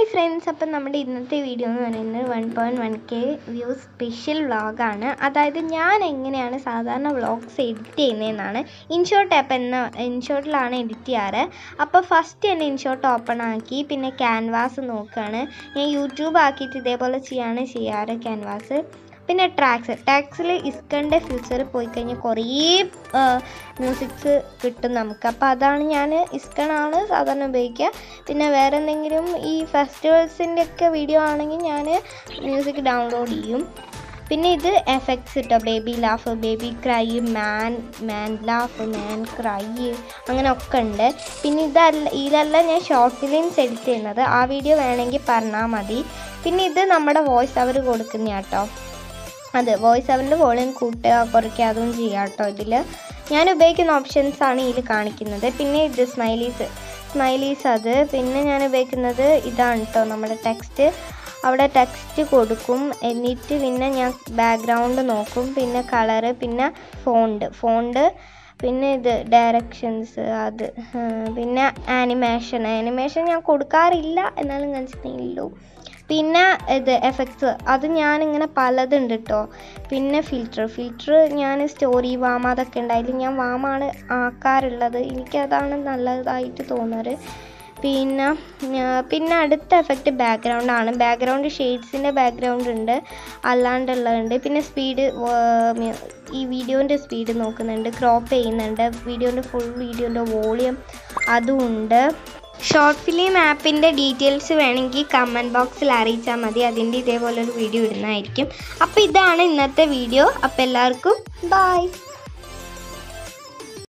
hi friends അപ്പം നമ്മുടെ ഇന്നത്തെ വീഡിയോ എന്ന് പറയുന്നത് one point one K view special വ്ളോഗാണ് അതായത് ഞാൻ എങ്ങനെയാണ് സാധാരണ വ്ളോഗ്സ് എഡിറ്റ് ചെയ്യുന്നതെന്നാണ് ഇൻഷോട്ട് ആപ്പ് എന്ന ഇൻഷോട്ടിലാണ് എഡിറ്റ് ചെയ്യാറ് അപ്പോൾ ഫസ്റ്റ് തന്നെ ഇൻഷോട്ട് ഓപ്പൺ ആക്കി പിന്നെ ക്യാൻവാസ് നോക്കുകയാണ് ഞാൻ യൂട്യൂബ് ആക്കിയിട്ട് ഇതേപോലെ ചെയ്യാണ് ചെയ്യാറ് ക്യാൻവാസ് പിന്നെ ട്രാക്സ് ട്രാക്സിൽ ഇസ്കൻ്റെ ഫ്യൂച്ചർ പോയി കഴിഞ്ഞാൽ കുറേ മ്യൂസിക്സ് കിട്ടും നമുക്ക് അപ്പോൾ അതാണ് ഞാൻ ഇസ്കണാണ് സാധാരണ ഉപയോഗിക്കുക പിന്നെ വേറെ എന്തെങ്കിലും ഈ ഫെസ്റ്റിവൽസിൻ്റെ ഒക്കെ വീഡിയോ ആണെങ്കിൽ ഞാൻ മ്യൂസിക് ഡൗൺലോഡ് ചെയ്യും പിന്നെ ഇത് എഫക്ട്സ് കേട്ടോ baby laugh baby cry man man laugh man cry അങ്ങനെ ഒക്കെ ഉണ്ട് പിന്നെ ഇതല്ല ഇതല്ല ഞാൻ ഷോർട്ട് ഫിലിംസ് എഡിറ്റ് ചെയ്യുന്നത് ആ വീഡിയോ വേണമെങ്കിൽ പറഞ്ഞാൽ മതി പിന്നെ ഇത് നമ്മുടെ വോയിസ് അവർ കൊടുക്കുന്ന കേട്ടോ അതെ വോയിസ് അവറിൻ്റെ വോളിയം കൂട്ടുക കുറയ്ക്കുക അതും ചെയ്യാം കേട്ടോ ഇതിൽ ഞാൻ ഉപയോഗിക്കുന്ന ഓപ്ഷൻസ് ആണ് ഇതിൽ കാണിക്കുന്നത് പിന്നെ ഇത് സ്മൈലീസ് സ്മൈലീസ് അത് പിന്നെ ഞാൻ ഉപയോഗിക്കുന്നത് ഇതാണ് കേട്ടോ നമ്മുടെ ടെക്സ്റ്റ് അവിടെ ടെക്സ്റ്റ് കൊടുക്കും എന്നിട്ട് പിന്നെ ഞാൻ ബാക്ക്ഗ്രൗണ്ട് നോക്കും പിന്നെ കളറ് പിന്നെ ഫോണ്ട് ഫോണ്ട് പിന്നെ ഇത് ഡയറക്ഷൻസ് അത് പിന്നെ ആനിമേഷൻ ആനിമേഷൻ ഞാൻ കൊടുക്കാറില്ല എന്നാലും കാണിച്ചിട്ടുണ്ടെങ്കിലോ പിന്നെ ഇത് എഫക്ട്സ് അത് ഞാനിങ്ങനെ പലതുണ്ട് കേട്ടോ പിന്നെ ഫിൽറ്റർ ഫിൽറ്റർ ഞാൻ സ്റ്റോറി വാമ അതൊക്കെ ഉണ്ടായാലും ഞാൻ വാമാണ് ആക്കാറുള്ളത് എനിക്കതാണ് നല്ലതായിട്ട് തോന്നാറ് പിന്നെ പിന്നെ അടുത്ത എഫക്റ്റ് ബാക്ക്ഗ്രൗണ്ട് ആണ് ബാക്ക്ഗ്രൗണ്ട് ഷെയ്ഡ്സിൻ്റെ ബാക്ക്ഗ്രൗണ്ട് ഉണ്ട് അല്ലാണ്ടുള്ളതുണ്ട് പിന്നെ സ്പീഡ് ഈ വീഡിയോൻ്റെ സ്പീഡ് നോക്കുന്നുണ്ട് ക്രോപ്പ് ചെയ്യുന്നുണ്ട് വീഡിയോൻ്റെ ഫുൾ വീഡിയോൻ്റെ വോളിയം അതും ഉണ്ട് ഷോർട്ട് ഫിലിം ആപ്പിൻ്റെ ഡീറ്റെയിൽസ് വേണമെങ്കിൽ കമൻറ്റ് ബോക്സിൽ അറിയിച്ചാൽ മതി അതിൻ്റെ ഇതേപോലെ ഒരു വീഡിയോ ഇടുന്നതായിരിക്കും അപ്പോൾ ഇതാണ് ഇന്നത്തെ വീഡിയോ അപ്പോൾ എല്ലാവർക്കും ബായ്